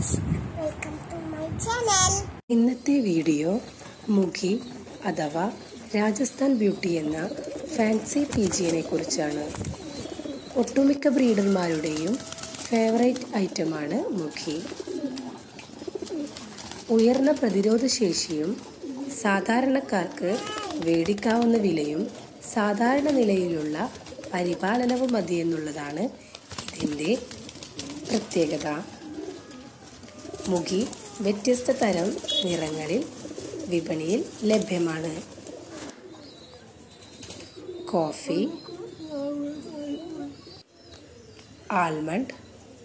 friends welcome to my channel ഇന്നത്തെ video Mukhi അഥവാ Rajasthan beauty എന്ന ഫാൻസി പീജിയനെ കുറിച്ചാണ് ഒട്ടുമിക്ക ബ്രീഡർമാരുടെയും ഫേവറേറ്റ് ഐറ്റമാണ് മുഖി ഉയർന്ന പ്രതിരോധ ശേഷിയും സാധാരണക്കാർക്ക് മേടിക്കാവുന്ന വിലയും സാധാരണ നിലയിലുള്ള പരിപാലനവും മതിയെന്നുള്ളതാണ് ഇതിൻ്റെ പ്രത്യേകത മുഖി വ്യത്യസ്ത തരം നിറങ്ങളിൽ വിപണിയിൽ ലഭ്യമാണ് coffee almond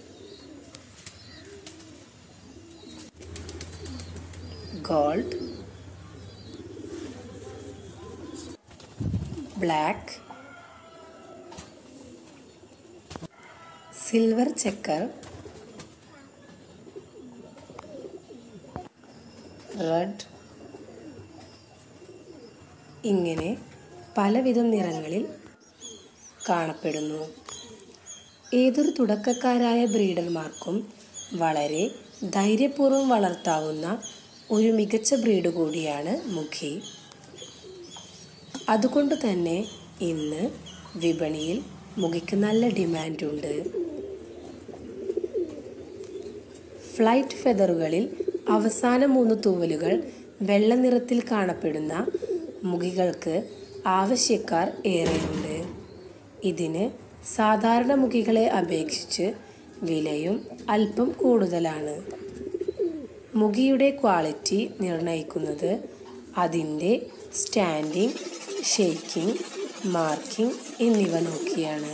gold black silver checker red ഇങ്ങനെ പലവിധം നിറങ്ങളിൽ കാണപ്പെടുന്നു ഏതൊരു തുടക്കക്കാരായ ബ്രീഡർമാർക്കും വളരെ ധൈര്യപൂർവ്വം വളർത്താവുന്ന ഒരു മികച്ച ബ്രീഡ് കൂടിയാണ് മുഖി അതുകൊണ്ട് തന്നെ ഇന്ന് വിപണിയിൽ മുഖിക്ക് നല്ല ഡിമാൻഡുണ്ട് ഫ്ലൈറ്റ് ഫെദറുകളിൽ അവസാന മൂന്ന് തൂവലുകൾ വെള്ള നിറത്തിൽ കാണപ്പെടുന്ന മുഖികൾക്ക് ആവശ്യക്കാർ ഏറെയുണ്ട് ഇതിന് സാധാരണ മുഖികളെ അപേക്ഷിച്ച് വിലയും അല്പം കൂടുതലാണ് മുഖിയുടെ ക്വാളിറ്റി നിർണ്ണയിക്കുന്നത് അതിൻ്റെ സ്റ്റാൻഡിങ് ഷേക്കിംഗ് മാർക്കിംഗ് എന്നിവ നോക്കിയാണ്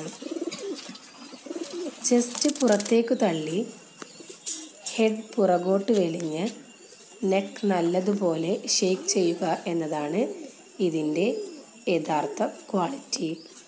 ചെസ്റ്റ് പുറത്തേക്ക് തള്ളി ഹെഡ് പുറകോട്ട് വെളിഞ്ഞ് നെക്ക് നല്ലതുപോലെ ഷേക്ക് ചെയ്യുക എന്നതാണ് ഇതിൻ്റെ യഥാർത്ഥ ക്വാളിറ്റി